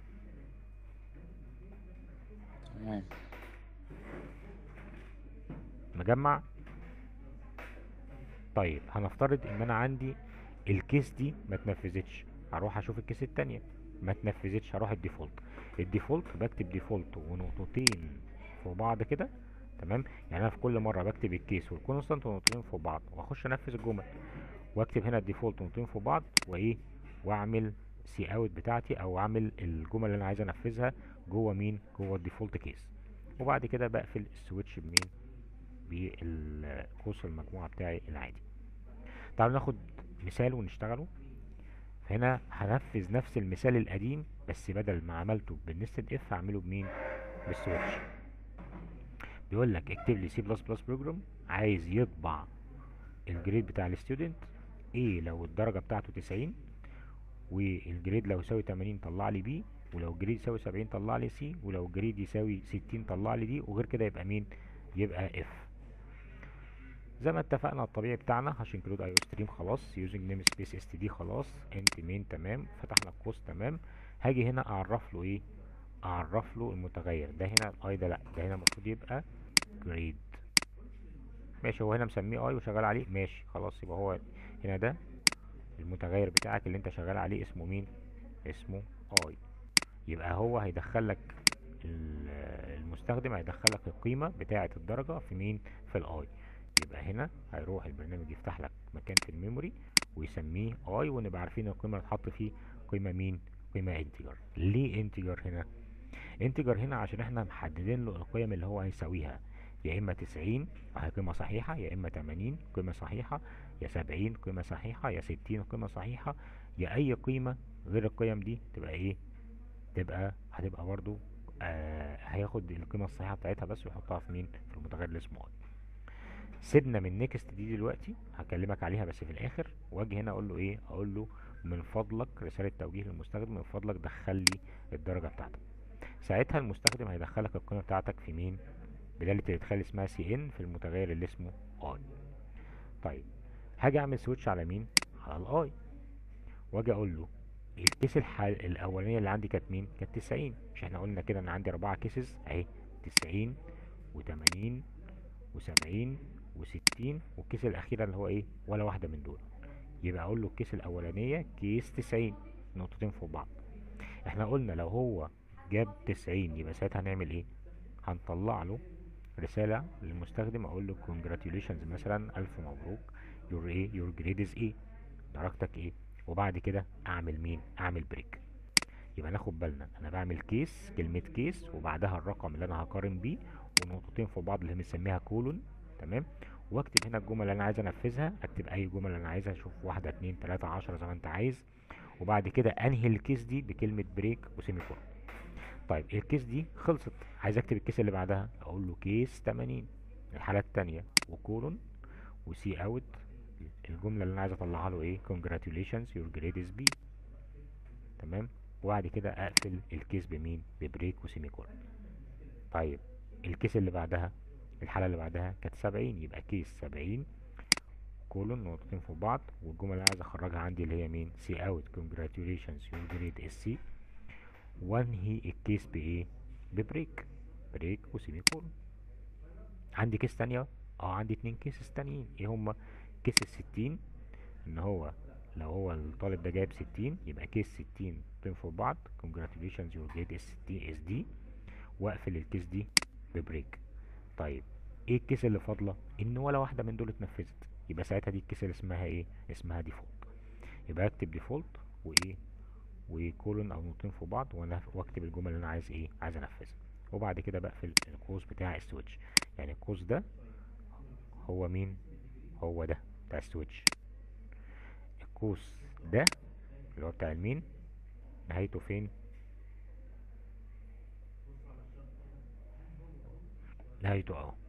تمام مجمع طيب هنفترض ان انا عندي الكيس دي ما اتنفذتش هروح اشوف الكيس التانية ما اتنفذتش هروح الديفولت الديفولت بكتب ديفولت ونقطتين فوق بعض كده تمام يعني انا في كل مره بكتب الكيس والكونستانت ونقطتين فوق بعض واخش انفذ الجمل واكتب هنا الديفولت ونقطتين فوق بعض وايه واعمل سي اوت بتاعتي او اعمل الجمل اللي انا عايز انفذها جوه مين جوه الديفولت كيس وبعد كده بقفل السويتش بمين بالقوس المجموعة بتاعي العادي تعالوا ناخد مثال ونشتغله هنا هنفذ نفس المثال القديم بس بدل ما عملته بالنستد اف هعمله بمين بالسويتش بيقول لك اكتب لي سي بلس بلس بروجرام عايز يطبع الجريد بتاع الستودنت ايه لو الدرجة بتاعته 90 والجريد لو يساوي 80 طلع لي بي ولو الجريد يساوي 70 طلع لي سي ولو الجريد يساوي 60 طلع لي دي وغير كده يبقى مين يبقى اف زي ما اتفقنا الطبيعي بتاعنا هاش انكلود اي او ستريم خلاص يوزنج نيم سبيس اس تي دي خلاص انت مين تمام فتحنا القوس تمام هاجي هنا اعرف له ايه اعرف له المتغير ده هنا الاي ده لا ده هنا المفروض يبقى جريد ماشي هو هنا مسميه اي وشغال عليه ماشي خلاص يبقى هو هنا ده المتغير بتاعك اللي انت شغال عليه اسمه مين اسمه اي يبقى هو هيدخل لك المستخدم هيدخل لك القيمة بتاعة الدرجة في مين في الاي يبقى هنا هيروح البرنامج يفتح لك مكان في الميموري ويسميه اي ونبقى عارفين القيمة اللي اتحط فيه قيمة مين قيمة انتجر ليه انتجر هنا انتجر هنا عشان احنا محددين له القيم اللي هو هيساويها يا اما 90 وهي قيمة صحيحة يا اما 80 قيمة صحيحة يا 70 قيمة صحيحة يا 60 قيمة صحيحة يا اي قيمة غير القيم دي تبقى ايه تبقى هتبقى برضو آه هياخد القيمة الصحيحة بتاعتها بس ويحطها في مين في المتغير اللي اسمه اي سيبنا من نيكست دي دلوقتي هكلمك عليها بس في الاخر واجي هنا اقول له ايه اقول له من فضلك رسالة توجيه للمستخدم من فضلك دخل لي الدرجة بتاعتك ساعتها المستخدم هيدخلك القيمة بتاعتك في مين بدالة الادخال اسمها سي ان في المتغير اللي اسمه اي طيب هاجي اعمل سويتش على مين على الاي واجي اقول له الكيس الحال الاولانيه اللي عندي كانت مين كانت 90 مش احنا قلنا كده ان عندي اربعة كيسز اهي 90 و80 و70 و60 والكيس الاخيره اللي هو ايه ولا واحده من دول يبقى اقول له الكيس الاولانيه كيس 90 نقطتين فوق بعض احنا قلنا لو هو جاب 90 يبقى ساعتها هنعمل ايه هنطلع له رسالة للمستخدم اقول له congratulations مثلا الف مبروك your ايه your grade is ايه درجتك ايه وبعد كده اعمل مين اعمل بريك يبقى ناخد بالنا انا بعمل كيس كلمة كيس وبعدها الرقم اللي انا هقارن بيه ونقطتين فوق بعض اللي بنسميها كولون تمام واكتب هنا الجمل اللي انا عايز انفذها اكتب اي جمل انا عايزها اشوف واحدة اتنين تلاتة عشرة زي ما انت عايز وبعد كده انهي الكيس دي بكلمة بريك وسيمي كولون طيب الكيس دي خلصت عايز اكتب الكيس اللي بعدها اقول له كيس 80 الحالة التانية وكولون وسي اوت الجملة اللي انا عايز اطلعها له ايه congratulations your grade is B تمام وبعد كده اقفل الكيس بمين ببريك وسيمي كولون طيب الكيس اللي بعدها الحالة اللي بعدها كانت 70 يبقى كيس 70 كولون نقطتين فوق بعض والجملة اللي عايز اخرجها عندي اللي هي مين سي اوت congratulations your grade is C وانهي الكيس بايه ببريك بريك وسيمي كولون عندي كيس تانية اه عندي اتنين كيسز تانيين ايه هما كيس الستين ان هو لو هو الطالب ده جايب ستين يبقى كيس ستين تنفوا بعض congratulations your grade is 60 is دي واقفل الكيس دي ببريك طيب ايه الكيس اللي فاضله ان ولا واحده من دول اتنفذت يبقى ساعتها دي الكيس اللي اسمها ايه اسمها ديفولت يبقى اكتب ديفولت وايه وكولون او نقطتين في بعض وأنا- واكتب الجمل اللي انا عايز ايه عايز انفذها وبعد كده بقفل القوس بتاع السويتش يعني القوس ده هو مين هو ده بتاع السويتش القوس ده اللي هو بتاع المين نهايته فين نهايته اهو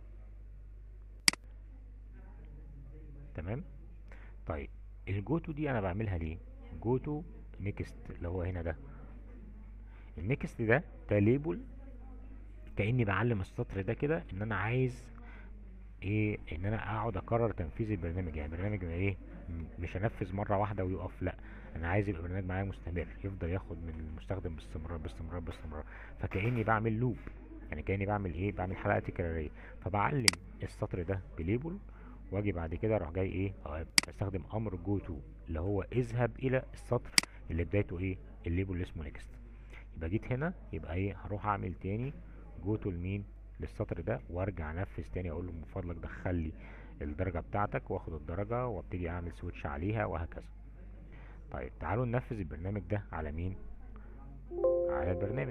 تمام طيب الجوتو دي انا بعملها ليه جوتو نيكست اللي هو هنا ده النيكست ده ده ليبل كاني بعلم السطر ده كده ان انا عايز ايه ان انا اقعد اكرر تنفيذ البرنامج يعني البرنامج ما ايه م- مش هنفذ مره واحده ويقف لا انا عايز يبقى البرنامج معايا مستمر يفضل ياخد من المستخدم باستمرار باستمرار باستمرار فكاني بعمل لوب يعني كاني بعمل ايه بعمل حلقه تكراريه فبعلم السطر ده بليبل واجي بعد كده اروح جاي ايه أو استخدم امر جو تو اللي هو اذهب الى السطر اللي بدايته ايه الليبل اللي اسمه نيكست يبقى جيت هنا يبقى ايه هروح اعمل تاني جو تو لمين للسطر ده وارجع انفذ تاني اقول له من فضلك دخل لي الدرجه بتاعتك واخد الدرجه وابتدي اعمل سويتش عليها وهكذا طيب تعالوا ننفذ البرنامج ده على مين على البرنامج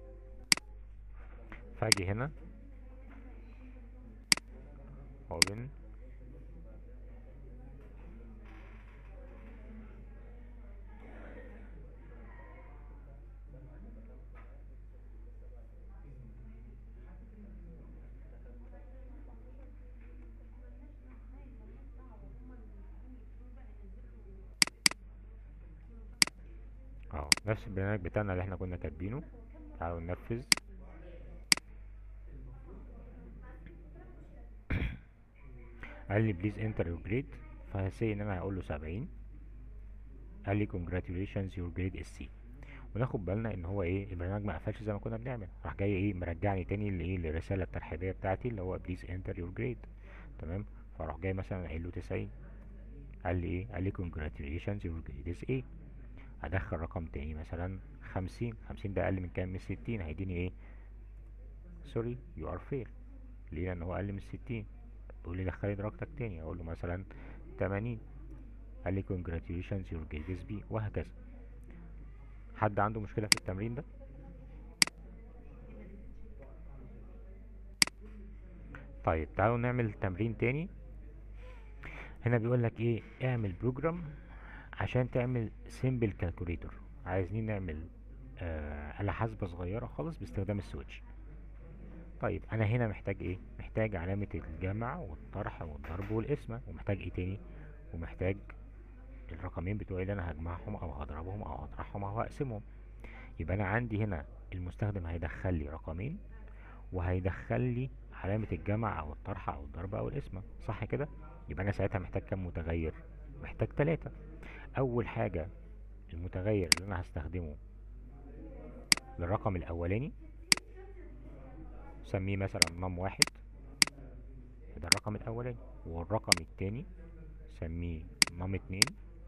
فاجي هنا open اه نفس البرنامج بتاعنا اللي احنا كنا كاتبينه تعالوا ننفذ قال لي بليز انتر يور جريد فهسي ان انا هقول له 70 قال لي congratulations your grade is C وناخد بالنا ان هو ايه البرنامج ما قفلش زي ما كنا بنعمل راح جاي ايه مرجعني تاني لايه للرساله الترحيبيه بتاعتي اللي هو بليز انتر يور جريد تمام فراح جاي مثلا قايل له 90 قال لي ايه قال لي congratulations your grade is A هدخل رقم تاني مثلا 50 50 ده اقل من كام من 60 هيديني ايه سوري يو ار فيل ليه لان هو اقل من 60 بيقول لي دخلي درجتك تاني اقول له مثلا 80 قال لي congratulations your grade is B وهكذا حد عنده مشكلة في التمرين ده طيب تعالوا نعمل تمرين تاني هنا بيقول لك ايه اعمل بروجرام عشان تعمل سيمبل كالكوليتور عايزين نعمل آه آلة حاسبة صغيرة خالص باستخدام السويتش طيب انا هنا محتاج ايه محتاج علامة الجمع والطرح والضرب والقسمة ومحتاج ايه تاني ومحتاج الرقمين بتوعي اللي انا هجمعهم او هضربهم او هطرحهم او هقسمهم يبقى انا عندي هنا المستخدم هيدخل لي رقمين وهيدخل لي علامة الجمع او الطرح او الضرب او القسمة صح كده يبقى انا ساعتها محتاج كام متغير محتاج تلاتة اول حاجة المتغير اللي انا هستخدمه للرقم الاولاني سميه مثلا نم واحد ده الرقم الاولاني والرقم التاني سميه نم اتنين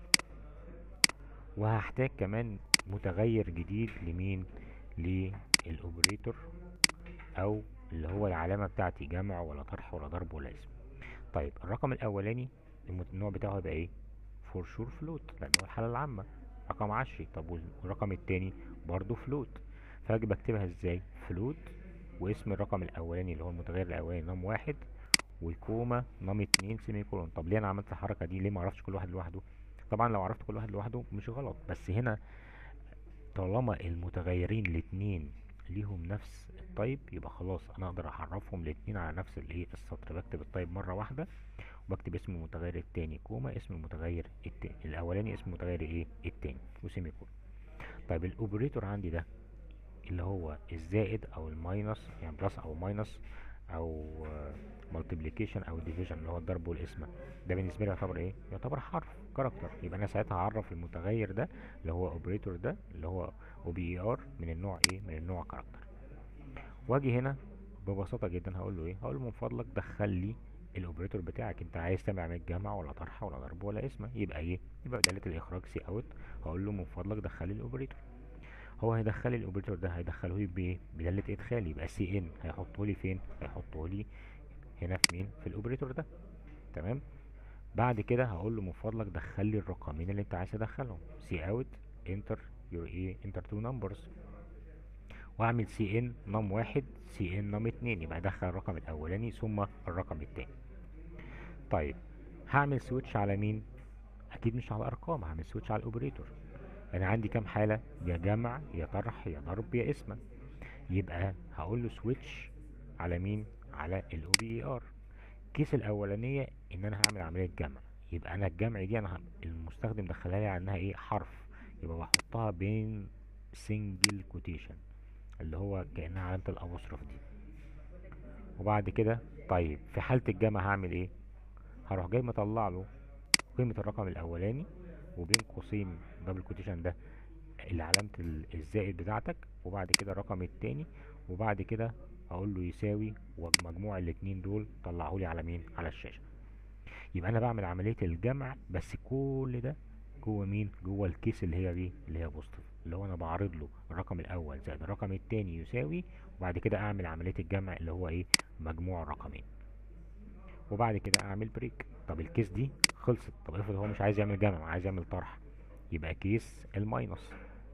وهحتاج كمان متغير جديد لمين للاوبريتور او اللي هو العلامة بتاعتي جمع ولا طرح ولا ضرب ولا اسم طيب الرقم الاولاني المت- النوع بتاعه هيبقى ايه فور شور فلوت لان هو الحالة العامة رقم عشري طب والرقم التاني برضو فلوت فاجي بكتبها ازاي فلوت واسم الرقم الاولاني اللي هو المتغير الاولاني نم واحد وكوما نم اتنين سيمي كولون طب ليه انا عملت الحركة دي ليه ما عرفتش كل واحد لوحده طبعا لو عرفت كل واحد لوحده مش غلط بس هنا طالما المتغيرين الاتنين ليهم نفس الطيب يبقى خلاص انا اقدر اعرفهم الاتنين على نفس الايه السطر بكتب الطيب مرة واحدة وبكتب اسم المتغير التاني كوما اسم المتغير التاني الاولاني اسم المتغير ايه التاني وسيمي كولون طيب الاوبريتور عندي ده اللي هو الزائد او الماينس يعني بلس او ماينس او مالتيبليكيشن او ديفيجن اللي هو الضرب والقسمه ده بالنسبه لي يعتبر ايه يعتبر حرف كاركتر يبقى انا ساعتها هعرف المتغير ده اللي هو اوبريتور ده اللي هو او بي اي ار من النوع ايه من النوع كاركتر واجي هنا ببساطة جدا هقول له ايه هقول له من فضلك دخل لي الاوبريتور بتاعك انت عايز تعمل عملية جمع ولا طرح ولا ضرب ولا اسمه يبقى ايه يبقى بدالة الاخراج سي اوت هقول له من فضلك دخل لي الاوبريتور هو هيدخل لي الاوبريتور ده هيدخله لي بايه بدالة ادخال يبقى سي ان هيحطه لي فين هيحطه لي هنا في مين في الاوبريتور ده تمام بعد كده هقول له من فضلك دخل لي الرقمين اللي انت عايز تدخلهم سي اوت انتر يور ايه انتر تو نمبرز واعمل سي ان نم واحد سي ان نم اتنين يبقى ادخل الرقم الاولاني ثم الرقم التاني طيب هعمل سويتش على مين اكيد مش على الارقام هعمل سويتش على الاوبريتور انا عندي كام حالة يا جمع يا طرح يا ضرب يا اسم يبقى هقول له سويتش على مين على الاو بي اي ار الكيس الاولانية ان انا هعمل عملية جمع يبقى انا الجمع دي انا المستخدم دخلها لي عنها ايه حرف يبقى بحطها بين سنجل كوتيشن اللي هو كأنها علامة الأبوستروف دي وبعد كده طيب في حالة الجمع هعمل ايه هروح جاي مطلع له قيمة الرقم الأولاني وبين قوسين دبل كوتيشن ده اللي علامة الزائد بتاعتك وبعد كده الرقم التاني وبعد كده اقول له يساوي ومجموع الاتنين دول طلعوا لي على مين على الشاشة يبقى انا بعمل عملية الجمع بس كل ده جوه مين جوه الكيس اللي هي ايه اللي هي بوزيتيف اللي هو انا بعرض له الرقم الاول زائد الرقم التاني يساوي وبعد كده اعمل عملية الجمع اللي هو ايه مجموع الرقمين وبعد كده اعمل بريك طب الكيس دي خلصت طب افرض هو مش عايز يعمل جمع عايز يعمل طرح يبقى كيس الماينس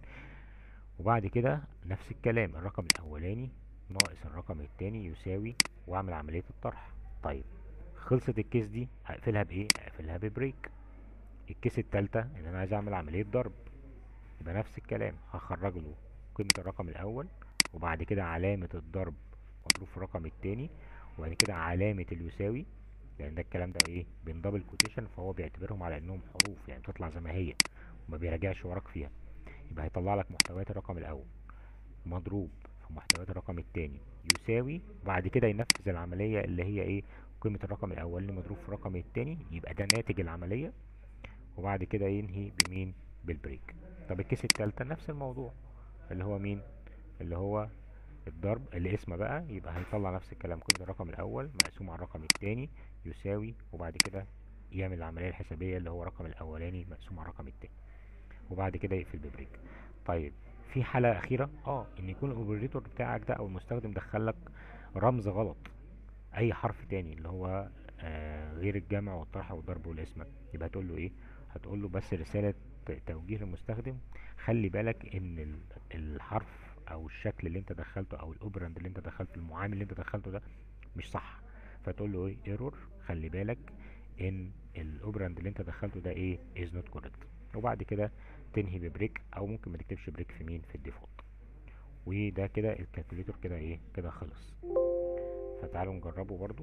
وبعد كده نفس الكلام الرقم الاولاني ناقص الرقم التاني يساوي واعمل عملية الطرح طيب خلصت الكيس دي اقفلها بايه اقفلها ببريك الكيس التالتة ان انا عايز اعمل عملية ضرب يبقى نفس الكلام هخرج له قيمة الرقم الاول وبعد كده علامة الضرب مضروب في الرقم التاني وبعد كده علامة اليساوي لان ده الكلام ده ايه بين دبل كوتيشن فهو بيعتبرهم على انهم حروف يعني بتطلع زي ما هي وما بيراجعش وراك فيها يبقى هيطلع لك محتويات الرقم الاول مضروب في محتويات الرقم التاني يساوي بعد كده ينفذ العملية اللي هي ايه قيمة الرقم الاول اللي مضروب في الرقم التاني يبقى ده ناتج العملية وبعد كده ينهي بمين بالبريك طب الكيس التالتة نفس الموضوع اللي هو مين اللي هو الضرب اللي اسمه بقى يبقى هيطلع نفس الكلام كل الرقم الاول مقسوم على الرقم التاني يساوي وبعد كده يعمل العملية الحسابية اللي هو الرقم الاولاني مقسوم على الرقم التاني وبعد كده يقفل ببريك طيب في حالة أخيرة اه إن يكون الأوبريتور بتاعك ده أو المستخدم دخلك رمز غلط أي حرف تاني اللي هو آه غير الجمع والطرح والضرب والاسم يبقى هتقول له إيه؟ هتقول له بس رسالة توجيه للمستخدم خلي بالك إن الحرف أو الشكل اللي أنت دخلته أو الأوبرند اللي أنت دخلته المعامل اللي أنت دخلته ده مش صح فتقول له إيه ايرور خلي بالك إن الأوبرند اللي أنت دخلته ده إيه is not correct وبعد كده تنهي ببريك او ممكن ما تكتبش بريك في مين في الديفولت وده كده الكالكوليتور كده ايه كده خلص فتعالوا نجربه برضو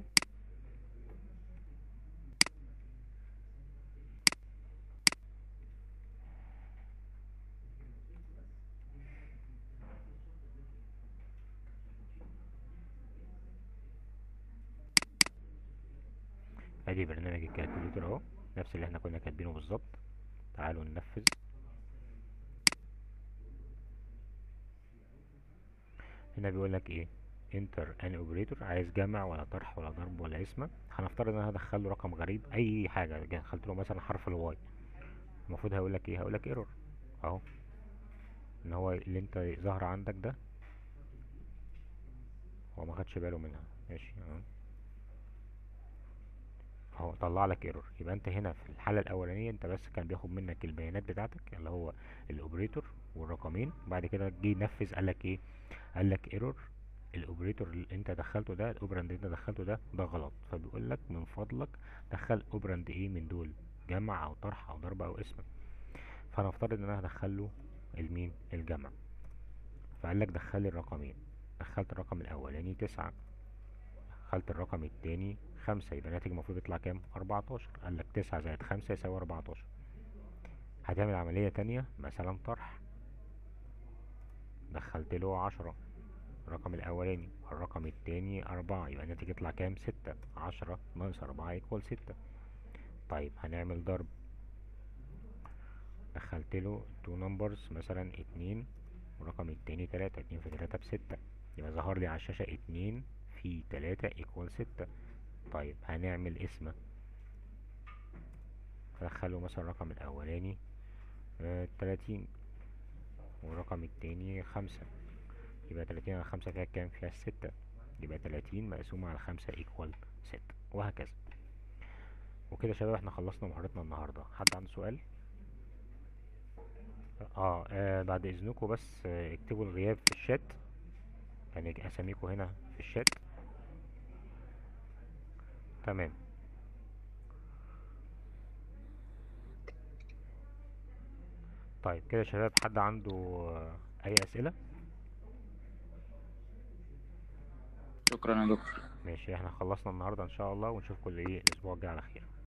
ادي برنامج الكالكوليتور اهو نفس اللي احنا كنا كاتبينه بالظبط تعالوا ننفذ هنا بيقول لك ايه انتر ان اوبريتور عايز جمع ولا طرح ولا ضرب ولا اسم هنفترض ان انا هدخل له رقم غريب اي حاجه دخلت له مثلا حرف الواي المفروض هيقول لك ايه هيقول لك ايرور اهو ان هو اللي انت ظاهر عندك ده هو ما خدش باله منها ماشي اهو اهو طلع لك ايرور يبقى انت هنا في الحاله الاولانيه انت بس كان بياخد منك البيانات بتاعتك اللي هو الاوبريتور والرقمين بعد كده جه ينفذ قال لك ايه قال لك ايرور الاوبريتور اللي انت دخلته ده الاوبراند اللي انت دخلته ده ده غلط فبيقول لك من فضلك دخل اوبراند ايه من دول جمع او طرح او ضرب او اسم فنفترض ان انا هدخل له المين الجمع فقال لك دخل لي الرقمين دخلت الرقم الاولاني تسعة دخلت الرقم التاني خمسة يبقى الناتج المفروض يطلع كام اربعتاشر قال لك تسعة زائد خمسة يساوي اربعتاشر هتعمل عملية تانية مثلا طرح دخلت له عشرة الرقم الاولاني الرقم التاني اربعة يبقى الناتج يطلع كام ستة عشرة ناقص اربعة يكوال ستة طيب هنعمل ضرب دخلت له تو نمبرز مثلا اتنين والرقم التاني تلاتة اتنين في تلاتة بستة يبقى ظهر لي على الشاشة اتنين في في تلاتة ايكوال ستة طيب هنعمل اسم هدخله مثلا الرقم الاولاني آه، تلاتين والرقم التاني خمسة يبقى تلاتين على خمسة فيها كام فيها ستة يبقى تلاتين مقسومة على خمسة ايكوال ستة وهكذا وكده يا شباب احنا خلصنا محاضرتنا النهاردة حد عنده سؤال اه, آه بعد اذنكم بس آه اكتبوا الغياب في الشات يعني اساميكم هنا في الشات تمام طيب كده يا شباب حد عنده آه اي اسئلة شكرا يا دكتور ماشي احنا خلصنا النهاردة ان شاء الله ونشوفكم ايه الاسبوع الجاي على خير